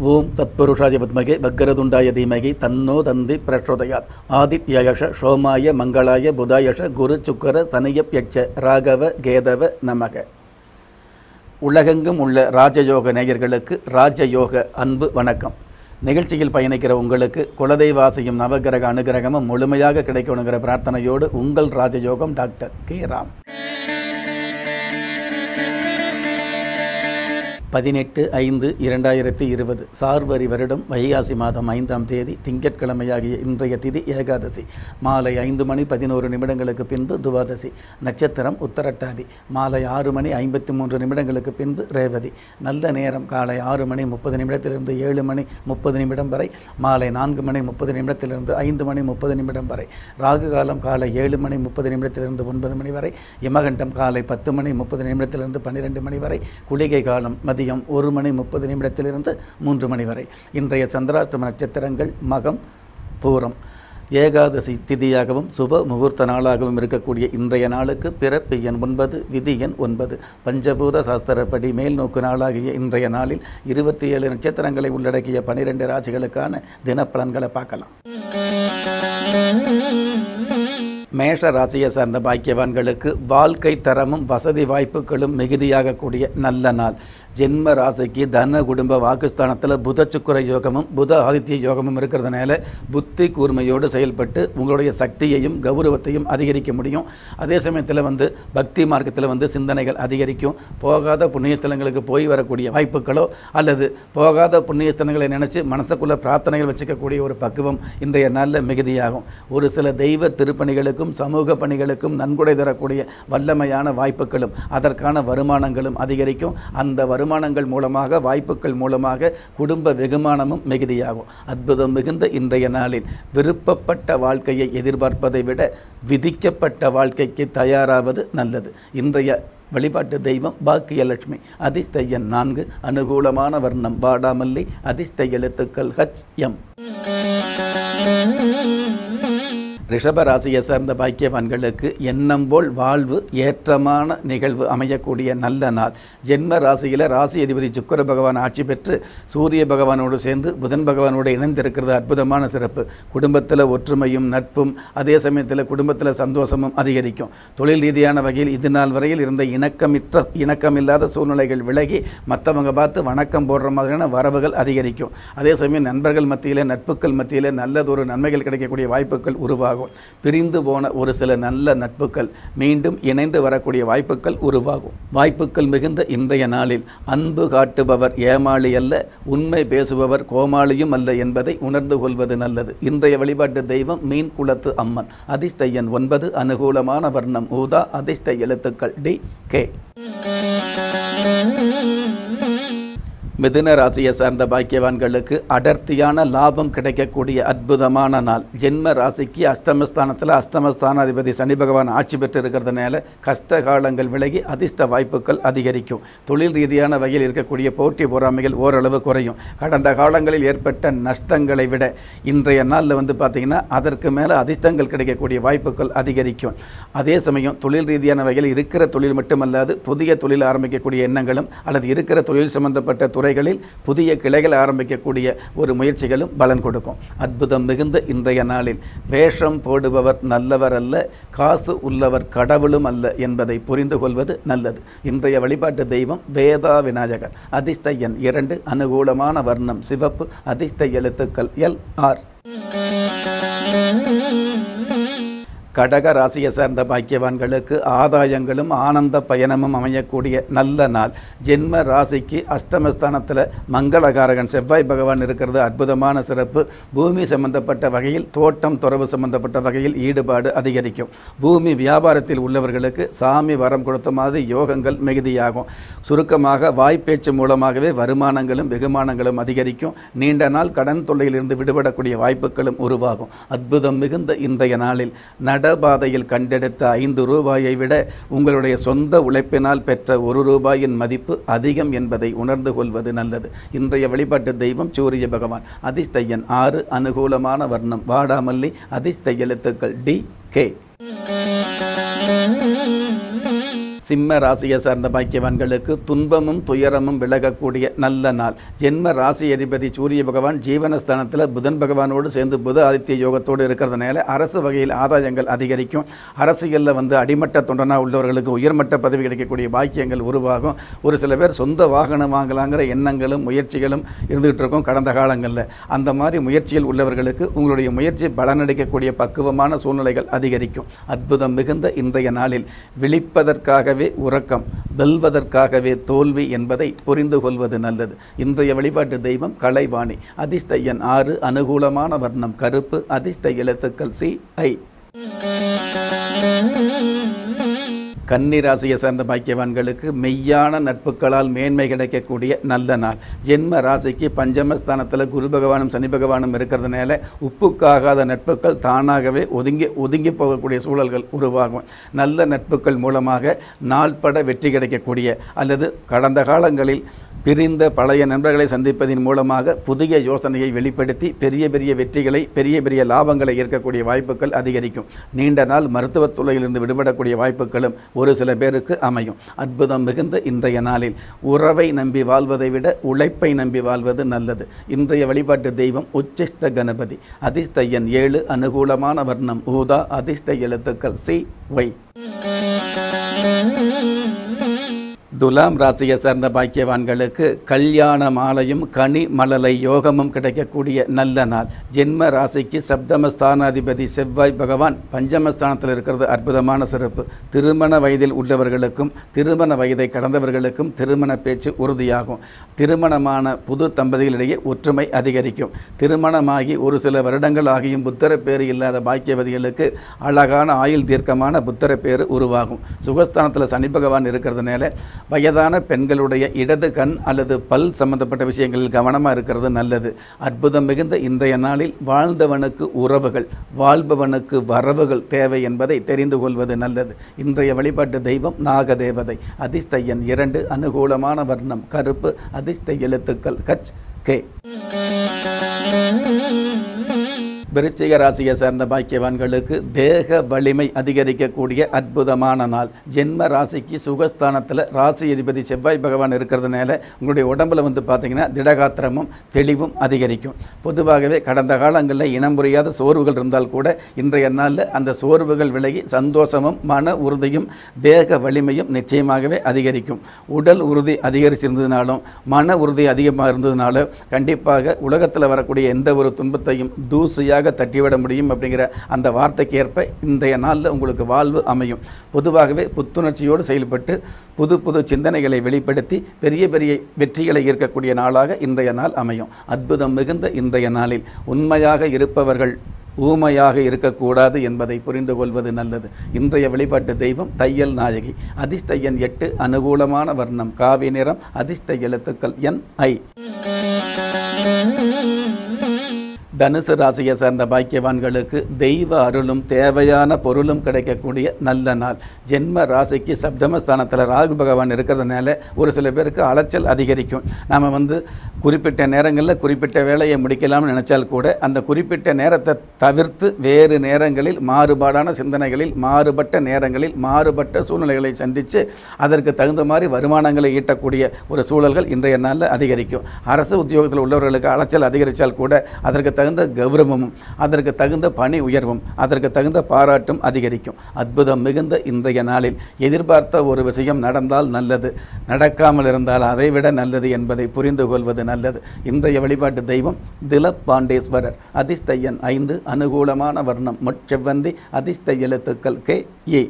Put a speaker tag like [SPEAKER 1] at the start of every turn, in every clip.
[SPEAKER 1] ஓம் தத்புருஷாய வித்மகே வக்கரதுண்டாய தீமகி தன்னோ தந்தி பிரச்சோதயாத் ஆதித்யயஷ சோமாய மங்களாய புதாயஷ குரு சுக்கர சனியப்யட்ச ராகவ கேதவ நமக உலகெங்கும் உள்ள ராஜயோக நேயர்களுக்கு ராஜயோக அன்பு வணக்கம் நிகழ்ச்சியில் பயணிக்கிற உங்களுக்கு குலதெய்வாசியும் நவகிரக அனுகிரகமும் முழுமையாக கிடைக்கணுங்கிற பிரார்த்தனையோடு உங்கள் ராஜயோகம் டாக்டர் கே ராம் பதினெட்டு ஐந்து இரண்டாயிரத்தி இருபது சார்வரி வருடம் வைகாசி மாதம் ஐந்தாம் தேதி திங்கட்கிழமையாகிய இன்றைய திதி ஏகாதசி மாலை ஐந்து மணி பதினோரு நிமிடங்களுக்கு பின்பு துவாதசி நட்சத்திரம் உத்தரட்டாதி மாலை ஆறு மணி ஐம்பத்தி மூன்று நிமிடங்களுக்கு பின்பு ரேவதி நல்ல நேரம் காலை ஆறு மணி முப்பது நிமிடத்திலிருந்து ஏழு மணி முப்பது நிமிடம் வரை மாலை நான்கு மணி முப்பது நிமிடத்திலிருந்து ஐந்து மணி முப்பது நிமிடம் வரை ராகு காலம் காலை ஏழு மணி முப்பது நிமிடத்திலிருந்து ஒன்பது மணி வரை யமகண்டம் காலை பத்து மணி முப்பது நிமிடத்திலிருந்து பன்னிரெண்டு மணி வரை குளிகை காலம் மதியம் ஒரு மணி முப்பது நிமிடத்திலிருந்து மூன்று மணி வரை இன்றைய சந்திராஷ்டம நட்சத்திரங்கள் மகம் பூரம் ஏகாதசி திதியாகவும் சுப முகூர்த்த நாளாகவும் இருக்கக்கூடிய இன்றைய நாளுக்கு பிறப்பு எண் ஒன்பது விதி எண் ஒன்பது பஞ்சபூத சாஸ்திரப்படி மேல் நோக்கு நாளாகிய இன்றைய நாளில் இருபத்தி ஏழு நட்சத்திரங்களை உள்ளடக்கிய பனிரெண்டு ராசிகளுக்கான தினப்பலன்களை பார்க்கலாம் மேஷ ராசியை சார்ந்த பாக்கியவான்களுக்கு வாழ்க்கை தரமும் வசதி வாய்ப்புகளும் மிகுதியாகக்கூடிய நல்ல நாள் ஜென்ம ராசிக்கு தன குடும்ப வாக்குஸ்தானத்தில் புத சுக்கர யோகமும் புத ஆதித்ய யோகமும் இருக்கிறதுனால புத்தி கூர்மையோடு செயல்பட்டு உங்களுடைய சக்தியையும் கௌரவத்தையும் அதிகரிக்க முடியும் அதே சமயத்தில் வந்து பக்தி மார்க்கத்தில் வந்து சிந்தனைகள் அதிகரிக்கும் போகாத புண்ணியஸ்தலங்களுக்கு போய் வரக்கூடிய வாய்ப்புகளோ அல்லது போகாத புண்ணியஸ்தலங்களை நினச்சி மனசுக்குள்ள பிரார்த்தனைகள் வச்சுக்கக்கூடிய ஒரு பக்குவம் இன்றைய நாளில் மிகுதியாகும் ஒரு சில தெய்வ திருப்பணிகளுக்கும் சமூக பணிகளுக்கும் நன்கொடை தரக்கூடிய வல்லமையான வாய்ப்புகளும் அதற்கான வருமானங்களும் அதிகரிக்கும் அந்த வருமானங்கள் மூலமாக வாய்ப்புகள் மூலமாக குடும்ப வெகுமானமும் மிகுதியாகும் அற்புதம் மிகுந்த இன்றைய நாளில் விருப்பப்பட்ட வாழ்க்கையை எதிர்பார்ப்பதை விட விதிக்கப்பட்ட வாழ்க்கைக்கு தயாராவது நல்லது இன்றைய வழிபாட்டு தெய்வம் பாக்கியலட்சுமி அதிர்ஷ்ட எண் நான்கு அனுகூலமான வர்ணம் வாடாமல்லி அதிர்ஷ்ட எழுத்துக்கள் ஹச் எம் ரிஷப ராசியை சேர்ந்த பாக்கியவான்களுக்கு எண்ணம் போல் வாழ்வு ஏற்றமான நிகழ்வு அமையக்கூடிய நல்ல நாள் ஜென்ம ராசியில் ராசி அதிபதி சுக்கர பகவான் ஆட்சி பெற்று சூரிய பகவானோடு சேர்ந்து புதன் பகவானோடு இணைந்திருக்கிறது அற்புதமான சிறப்பு குடும்பத்தில் ஒற்றுமையும் நட்பும் அதே சமயத்தில் குடும்பத்தில் சந்தோஷமும் அதிகரிக்கும் தொழில் ரீதியான வகையில் இது நாள் வரையில் இருந்த இணக்கமிற்ற இணக்கமில்லாத சூழ்நிலைகள் விலகி மற்றவங்க பார்த்து வணக்கம் போடுற மாதிரியான வரவுகள் அதிகரிக்கும் அதே சமயம் நண்பர்கள் மத்தியில் நட்புகள் மத்தியில் நல்லதொரு நன்மைகள் கிடைக்கக்கூடிய வாய்ப்புகள் உருவாகும் பிரிந்து போன ஒரு சில நல்ல நட்புகள் மீண்டும் இணைந்து வரக்கூடிய வாய்ப்புகள் உருவாகும் வாய்ப்புகள் மிகுந்த இன்றைய நாளில் அன்பு காட்டுபவர் ஏமாளி அல்ல உண்மை பேசுபவர் கோமாளியும் அல்ல என்பதை உணர்ந்து கொள்வது நல்லது இன்றைய வழிபாட்டு தெய்வம் மீன் குளத்து அம்மன் அதிர்ஷ்ட எண் ஒன்பது அனுகூலமான வர்ணம் ஊதா அதிர்ஷ்ட எழுத்துக்கள் டி கே மிதுன ராசியை சார்ந்த பாக்கியவான்களுக்கு அடர்த்தியான லாபம் கிடைக்கக்கூடிய அற்புதமான நாள் ஜென்ம ராசிக்கு அஷ்டமஸ்தானத்தில் அஷ்டமஸ்தானாதிபதி சனி பகவான் ஆட்சி பெற்று இருக்கிறதுனால கஷ்ட காலங்கள் விலகி அதிர்ஷ்ட வாய்ப்புகள் அதிகரிக்கும் தொழில் ரீதியான வகையில் இருக்கக்கூடிய போட்டி பொறாமைகள் ஓரளவு குறையும் கடந்த காலங்களில் ஏற்பட்ட நஷ்டங்களை விட இன்றைய நாளில் வந்து பார்த்திங்கன்னா அதற்கு மேலே அதிர்ஷ்டங்கள் கிடைக்கக்கூடிய வாய்ப்புகள் அதிகரிக்கும் அதே சமயம் தொழில் ரீதியான வகையில் இருக்கிற தொழில் மட்டுமல்லாது புதிய தொழில் ஆரம்பிக்கக்கூடிய எண்ணங்களும் அல்லது இருக்கிற தொழில் சம்பந்தப்பட்ட துறைகளில் புதிய கிளைகள் ஆரம்பிக்கக்கூடிய ஒரு முயற்சிகளும் பலன் கொடுக்கும் அற்புதம் மிகுந்த இன்றைய நாளில் வேஷம் போடுபவர் நல்லவர் அல்ல காசு உள்ளவர் கடவுளும் அல்ல என்பதை புரிந்து கொள்வது நல்லது இன்றைய வழிபாட்டு தெய்வம் வேதா விநாயகர் அதிர்ஷ்ட எண் இரண்டு அனுகூலமான வர்ணம் சிவப்பு அதிர்ஷ்ட எழுத்துக்கள் எல் ஆர் கடக ராசியை சேர்ந்த பாக்கியவான்களுக்கு ஆதாயங்களும் ஆனந்த பயணமும் அமையக்கூடிய நல்ல நாள் ஜென்ம ராசிக்கு அஷ்டமஸ்தானத்தில் மங்களகாரகன் செவ்வாய் பகவான் இருக்கிறது அற்புதமான சிறப்பு பூமி சம்பந்தப்பட்ட வகையில் தோட்டம் துறவு சம்பந்தப்பட்ட வகையில் ஈடுபாடு அதிகரிக்கும் பூமி வியாபாரத்தில் உள்ளவர்களுக்கு சாமி வரம் கொடுத்த மாதிரி யோகங்கள் மிகுதியாகும் சுருக்கமாக வாய்ப்பேச்சு மூலமாகவே வருமானங்களும் வெகுமானங்களும் அதிகரிக்கும் நீண்ட நாள் கடன் தொல்லையிலிருந்து விடுபடக்கூடிய வாய்ப்புகளும் உருவாகும் அற்புதம் மிகுந்த இன்றைய நாளில் நடபாதையில் கண்டெடுத்த ஐந்து ரூபாயை விட உங்களுடைய சொந்த உழைப்பினால் பெற்ற ஒரு ரூபாயின் மதிப்பு அதிகம் என்பதை உணர்ந்து கொள்வது நல்லது இன்றைய வழிபாட்டு தெய்வம் சூரிய பகவான் அதிர்ஷ்ட எண் ஆறு அனுகூலமான வர்ணம் வாடாமல்லி அதிர்ஷ்ட எழுத்துக்கள் டி கே சிம்ம ராசியை சார்ந்த பாக்கியவான்களுக்கு துன்பமும் துயரமும் விலகக்கூடிய நல்ல நாள் ஜென்ம ராசி அதிபதி சூரிய பகவான் ஜீவனஸ்தானத்தில் புதன் பகவானோடு சேர்ந்து புத ஆதித்ய யோகத்தோடு இருக்கிறதுனால அரசு வகையில் ஆதாயங்கள் அதிகரிக்கும் அரசியலில் வந்து அடிமட்ட தொண்டனாக உள்ளவர்களுக்கு உயர்மட்ட பதவி கிடைக்கக்கூடிய பாக்கியங்கள் உருவாகும் ஒரு சில பேர் சொந்த வாகனம் வாங்கலாங்கிற எண்ணங்களும் முயற்சிகளும் இருந்துகிட்டு இருக்கும் கடந்த காலங்களில் அந்த மாதிரி முயற்சியில் உள்ளவர்களுக்கு உங்களுடைய முயற்சி பலனளிக்கக்கூடிய பக்குவமான சூழ்நிலைகள் அதிகரிக்கும் அற்புதம் மிகுந்த இன்றைய நாளில் விழிப்பதற்காகவே உறக்கம் வெல்வதற்காகவே தோல்வி என்பதை புரிந்து கொள்வது நல்லது இன்றைய வழிபாட்டு தெய்வம் கலைவாணி அதிர்ஷ்ட எண் ஆறு அனுகூலமான வர்ணம் கருப்பு அதிர்ஷ்ட எழுத்துக்கள் சி ஐ கன்னிராசியை சேர்ந்த பாக்கியவான்களுக்கு மெய்யான நட்புகளால் மேன்மை கிடைக்கக்கூடிய நல்ல நாள் ஜென்ம ராசிக்கு பஞ்சமஸ்தானத்தில் குரு பகவானும் சனி பகவானும் இருக்கிறதுனால உப்புக்காகாத நட்புகள் தானாகவே ஒதுங்கி ஒதுங்கி போகக்கூடிய சூழல்கள் உருவாகும் நல்ல நட்புகள் மூலமாக நாள்பட வெற்றி கிடைக்கக்கூடிய அல்லது கடந்த காலங்களில் பிரிந்த பழைய நண்பர்களை சந்திப்பதன் மூலமாக புதிய யோசனையை வெளிப்படுத்தி பெரிய பெரிய வெற்றிகளை பெரிய பெரிய லாபங்களை ஈர்க்கக்கூடிய வாய்ப்புகள் அதிகரிக்கும் நீண்ட நாள் மருத்துவத் துறையிலிருந்து விடுபடக்கூடிய வாய்ப்புகளும் ஒரு சில பேருக்கு அமையும் அற்புதம் மிகுந்த இன்றைய நாளில் உறவை நம்பி வாழ்வதை விட உழைப்பை நம்பி வாழ்வது நல்லது இன்றைய வழிபாட்டு தெய்வம் உச்சிஷ்ட கணபதி அதிர்ஷ்ட எண் ஏழு அனுகூலமான வர்ணம் ஊதா அதிர்ஷ்ட எழுத்துக்கள் சி ஒய் துலாம் ராசியை சேர்ந்த பாக்கியவான்களுக்கு கல்யாண மாலையும் கனி மலலை யோகமும் கிடைக்கக்கூடிய நல்ல நாள் ஜென்ம ராசிக்கு சப்தமஸ்தானாதிபதி செவ்வாய் பகவான் பஞ்சமஸ்தானத்தில் இருக்கிறது அற்புதமான சிறப்பு திருமண வயதில் உள்ளவர்களுக்கும் திருமண வயதை கடந்தவர்களுக்கும் திருமண பேச்சு உறுதியாகும் திருமணமான புது தம்பதிகளிடையே ஒற்றுமை அதிகரிக்கும் திருமணமாகி ஒரு சில வருடங்கள் ஆகியும் புத்தர பேறு இல்லாத பாக்கியவதிகளுக்கு அழகான ஆயுள் தீர்க்கமான புத்தர பேறு உருவாகும் சுகஸ்தானத்தில் சனி பகவான் இருக்கிறதுனால வயதான பெண்களுடைய இடது கண் அல்லது பல் சம்பந்தப்பட்ட விஷயங்களில் கவனமாக இருக்கிறது நல்லது அற்புதம் மிகுந்த இன்றைய நாளில் வாழ்ந்தவனுக்கு உறவுகள் வாழ்பவனுக்கு வரவுகள் தேவை என்பதை தெரிந்து கொள்வது நல்லது இன்றைய வழிபாட்டு தெய்வம் நாகதேவதை அதிர்ஷ்ட எண் இரண்டு அனுகூலமான வர்ணம் கருப்பு அதிர்ஷ்ட எழுத்துக்கள் கச் கே விருச்சிக ராசியை சேர்ந்த பாக்கியவான்களுக்கு தேக வலிமை அதிகரிக்கக்கூடிய அற்புதமான நாள் ஜென்ம ராசிக்கு சுகஸ்தானத்தில் ராசி அதிபதி செவ்வாய் பகவான் இருக்கிறதுனால உங்களுடைய உடம்புல வந்து பார்த்தீங்கன்னா திடகாத்திரமும் தெளிவும் அதிகரிக்கும் பொதுவாகவே கடந்த காலங்களில் இனம் புரியாத சோர்வுகள் இருந்தால் கூட இன்றைய நாளில் அந்த சோர்வுகள் விலகி சந்தோஷமும் மன உறுதியும் தேக வலிமையும் நிச்சயமாகவே அதிகரிக்கும் உடல் உறுதி அதிகரிச்சிருந்ததுனாலும் மன உறுதி அதிகமாக இருந்ததுனாலும் கண்டிப்பாக உலகத்தில் வரக்கூடிய எந்த ஒரு துன்பத்தையும் தூசியாக தட்டிவிட முடியும் அப்படிங்கிற அந்த வார்த்தைக்கு ஏற்ப இன்றைய நாளில் உங்களுக்கு வாழ்வு அமையும் பொதுவாகவே புத்துணர்ச்சியோடு செயல்பட்டு புது புது சிந்தனைகளை வெளிப்படுத்தி பெரிய பெரிய வெற்றிகளை ஈர்க்கக்கூடிய நாளாக இன்றைய நாள் அமையும் அற்புதம் மிகுந்த இன்றைய நாளில் உண்மையாக இருப்பவர்கள் ஊமையாக இருக்கக்கூடாது என்பதை புரிந்து கொள்வது நல்லது இன்றைய வழிபாட்டு தெய்வம் தையல் நாயகி அதிர்ஷ்ட எண் எட்டு அனுகூலமான வர்ணம் காவி நிறம் அதிர்ஷ்ட எழுத்துக்கள் என் ஐ தனுசு ராசியை சேர்ந்த பாக்கியவான்களுக்கு தெய்வ அருளும் தேவையான பொருளும் கிடைக்கக்கூடிய நல்ல நாள் ஜென்ம ராசிக்கு சப்தமஸ்தானத்தில் ராகு பகவான் இருக்கிறதுனால ஒரு சில பேருக்கு அலைச்சல் அதிகரிக்கும் நாம் வந்து குறிப்பிட்ட நேரங்களில் குறிப்பிட்ட வேலையை முடிக்கலாம்னு நினச்சால் கூட அந்த குறிப்பிட்ட நேரத்தை தவிர்த்து வேறு நேரங்களில் மாறுபாடான சிந்தனைகளில் மாறுபட்ட நேரங்களில் மாறுபட்ட சூழ்நிலைகளை சந்தித்து அதற்கு தகுந்த மாதிரி வருமானங்களை ஈட்டக்கூடிய ஒரு சூழல்கள் இன்றைய நாளில் அதிகரிக்கும் அரசு உத்தியோகத்தில் உள்ளவர்களுக்கு அலைச்சல் அதிகரித்தால் கூட அதற்கு தகுந்த கௌரவமும் அதற்கு தகுந்த பணி உயர்வும் அதற்கு தகுந்த பாராட்டும் அதிகரிக்கும் அற்புதம் மிகுந்த இன்றைய நாளில் எதிர்பார்த்த ஒரு விஷயம் நடந்தால் நல்லது நடக்காமல் இருந்தால் அதைவிட நல்லது என்பதை புரிந்து கொள்வது நல்லது இன்றைய வழிபாட்டு தெய்வம் திலப் பாண்டேஸ்வரர் அதிர்ஷ்ட எண் ஐந்து அனுகூலமான வர்ணம் முட்செவ்வந்தி அதிர்ஷ்ட எழுத்துக்கள் கே ஏ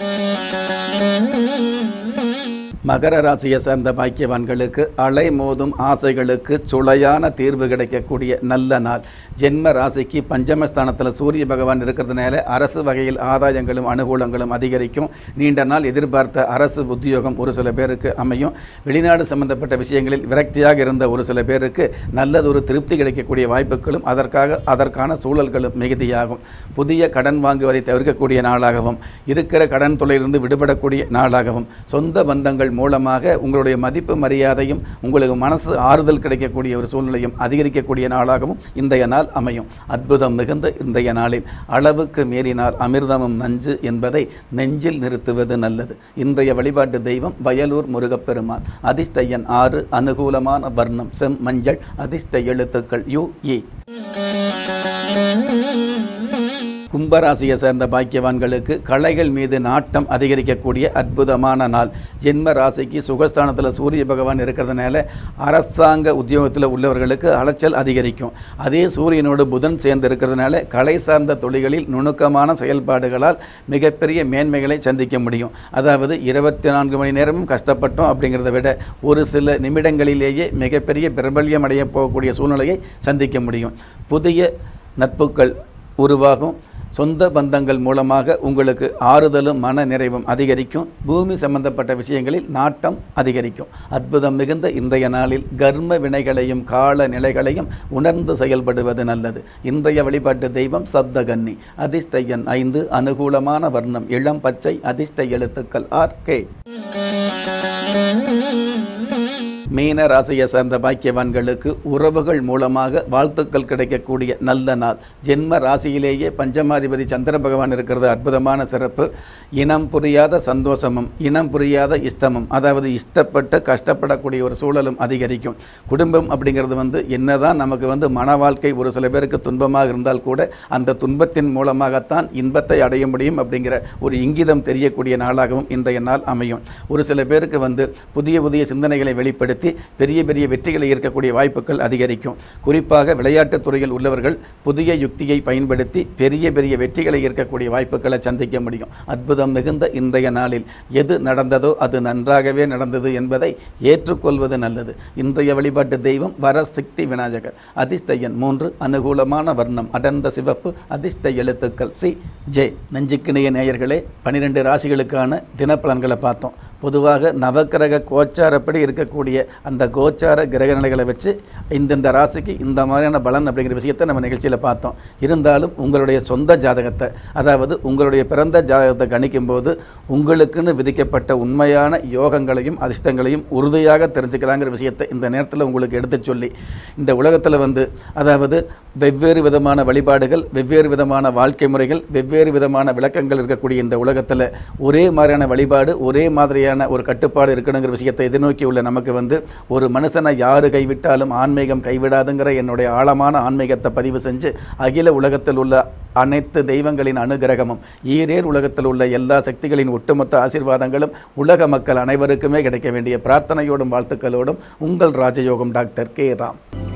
[SPEAKER 1] மகர ராசியை சேர்ந்த பாக்கியவான்களுக்கு அலை மோதும் ஆசைகளுக்கு சுளையான தீர்வு கிடைக்கக்கூடிய நல்ல நாள் ஜென்ம ராசிக்கு பஞ்சமஸ்தானத்தில் சூரிய பகவான் இருக்கிறதுனால அரசு வகையில் ஆதாயங்களும் அனுகூலங்களும் அதிகரிக்கும் நீண்ட நாள் எதிர்பார்த்த அரசு உத்தியோகம் ஒரு சில பேருக்கு அமையும் வெளிநாடு சம்பந்தப்பட்ட விஷயங்களில் விரக்தியாக இருந்த ஒரு சில பேருக்கு நல்லதொரு திருப்தி கிடைக்கக்கூடிய வாய்ப்புகளும் அதற்காக அதற்கான சூழல்களும் மிகுதியாகும் புதிய கடன் வாங்குவதை தவிர்க்கக்கூடிய நாளாகவும் இருக்கிற கடன் தொலையிலிருந்து விடுபடக்கூடிய நாளாகவும் சொந்த பந்தங்கள் மூலமாக உங்களுடைய மதிப்பு மரியாதையும் உங்களுக்கு மனசு ஆறுதல் கிடைக்கக்கூடிய ஒரு சூழ்நிலையும் அதிகரிக்கக்கூடிய நாளாகவும் இன்றைய நாள் அமையும் அற்புதம் மிகுந்த இன்றைய நாளில் அளவுக்கு மீறினால் அமிர்தமும் நஞ்சு என்பதை நெஞ்சில் நிறுத்துவது நல்லது இன்றைய வழிபாட்டு தெய்வம் வயலூர் முருகப்பெருமான் அதிர்ஷ்ட எண் ஆறு அனுகூலமான வர்ணம் செம் மஞ்சள் அதிர்ஷ்ட எழுத்துக்கள் யு இ கும்பராசியை சேர்ந்த பாக்கியவான்களுக்கு கலைகள் மீது நாட்டம் அதிகரிக்கக்கூடிய அற்புதமான நாள் ஜென்ம ராசிக்கு சுகஸ்தானத்தில் சூரிய பகவான் இருக்கிறதுனால அரசாங்க உத்தியோகத்தில் உள்ளவர்களுக்கு அலைச்சல் அதிகரிக்கும் அதே சூரியனோடு புதன் சேர்ந்து இருக்கிறதுனால கலை சார்ந்த தொழில்களில் நுணுக்கமான செயல்பாடுகளால் மிகப்பெரிய மேன்மைகளை சந்திக்க முடியும் அதாவது இருபத்தி நான்கு மணி நேரமும் கஷ்டப்பட்டோம் அப்படிங்கிறத விட ஒரு சில நிமிடங்களிலேயே மிகப்பெரிய பிரபல்யம் அடைய போகக்கூடிய சூழ்நிலையை சந்திக்க முடியும் புதிய நட்புகள் உருவாகும் சொந்த பந்தங்கள் மூலமாக உங்களுக்கு ஆறுதலும் மன நிறைவும் அதிகரிக்கும் பூமி சம்பந்தப்பட்ட விஷயங்களில் நாட்டம் அதிகரிக்கும் அற்புதம் மிகுந்த இன்றைய நாளில் கர்ம வினைகளையும் கால நிலைகளையும் உணர்ந்து செயல்படுவது நல்லது இன்றைய வழிபாட்டு தெய்வம் சப்தகன்னி அதிர்ஷ்ட எண் ஐந்து அனுகூலமான வர்ணம் இளம் பச்சை அதிர்ஷ்ட எழுத்துக்கள் ஆர் கே மீன ராசியை சார்ந்த பாக்கியவான்களுக்கு உறவுகள் மூலமாக வாழ்த்துக்கள் கிடைக்கக்கூடிய நல்ல நாள் ஜென்ம ராசியிலேயே பஞ்சமாதிபதி சந்திர பகவான் இருக்கிறது அற்புதமான சிறப்பு இனம் புரியாத சந்தோஷமும் இனம் புரியாத இஷ்டமும் அதாவது இஷ்டப்பட்டு கஷ்டப்படக்கூடிய ஒரு சூழலும் அதிகரிக்கும் குடும்பம் அப்படிங்கிறது வந்து என்னதான் நமக்கு வந்து மன வாழ்க்கை ஒரு சில பேருக்கு துன்பமாக இருந்தால் கூட அந்த துன்பத்தின் மூலமாகத்தான் இன்பத்தை அடைய முடியும் அப்படிங்கிற ஒரு இங்கிதம் தெரியக்கூடிய நாளாகவும் இன்றைய நாள் அமையும் ஒரு சில பேருக்கு வந்து புதிய புதிய சிந்தனைகளை வெளிப்படுத்தி பெரிய பெரிய வெற்றிகளை ஈர்க்கக்கூடிய வாய்ப்புகள் அதிகரிக்கும் குறிப்பாக விளையாட்டுத் துறையில் உள்ளவர்கள் புதிய யுக்தியை பயன்படுத்தி பெரிய பெரிய வெற்றிகளை ஈர்க்கக்கூடிய வாய்ப்புகளை சந்திக்க முடியும் அற்புதம் மிகுந்த இன்றைய நாளில் எது நடந்ததோ அது நன்றாகவே நடந்தது என்பதை ஏற்றுக்கொள்வது நல்லது இன்றைய வழிபாட்டு தெய்வம் வரசிக்தி விநாயகர் அதிர்ஷ்ட எண் மூன்று அனுகூலமான வர்ணம் அடர்ந்த சிவப்பு அதிர்ஷ்ட எழுத்துக்கள் சி ஜே நெஞ்சுக்கிணைய நேயர்களே பனிரெண்டு ராசிகளுக்கான தினப்பலன்களை பார்த்தோம் பொதுவாக நவக்கிரக கோச்சாரப்படி இருக்கக்கூடிய அந்த கோச்சார கிரக நிலைகளை வச்சு இந்தந்த ராசிக்கு இந்த மாதிரியான பலன் அப்படிங்கிற விஷயத்தை நம்ம நிகழ்ச்சியில் பார்த்தோம் இருந்தாலும் உங்களுடைய சொந்த ஜாதகத்தை அதாவது உங்களுடைய பிறந்த ஜாதகத்தை கணிக்கும்போது உங்களுக்குன்னு விதிக்கப்பட்ட உண்மையான யோகங்களையும் அதிர்ஷ்டங்களையும் உறுதியாக தெரிஞ்சுக்கலாங்கிற விஷயத்தை இந்த நேரத்தில் உங்களுக்கு எடுத்துச் சொல்லி இந்த உலகத்தில் வந்து அதாவது வெவ்வேறு விதமான வழிபாடுகள் வெவ்வேறு விதமான வாழ்க்கை முறைகள் வெவ்வேறு விதமான விளக்கங்கள் இருக்கக்கூடிய இந்த உலகத்தில் ஒரே மாதிரியான வழிபாடு ஒரே மாதிரியான ஒரு கட்டுப்பாடு இருக்கணுங்கிற விஷயத்தை எதிர்நோக்கி உள்ள நமக்கு வந்து ஒரு மனுஷனை யாரு கைவிட்டாலும் ஆன்மீகம் கைவிடாதுங்கிற என்னுடைய ஆழமான ஆன்மீகத்தை பதிவு செஞ்சு அகில உலகத்தில் உள்ள அனைத்து தெய்வங்களின் அனுகிரகமும் ஈரேர் உலகத்தில் உள்ள எல்லா சக்திகளின் ஒட்டுமொத்த ஆசீர்வாதங்களும் உலக மக்கள் அனைவருக்குமே கிடைக்க வேண்டிய பிரார்த்தனையோடும் வாழ்த்துக்களோடும் உங்கள் ராஜயோகம் டாக்டர் கே ராம்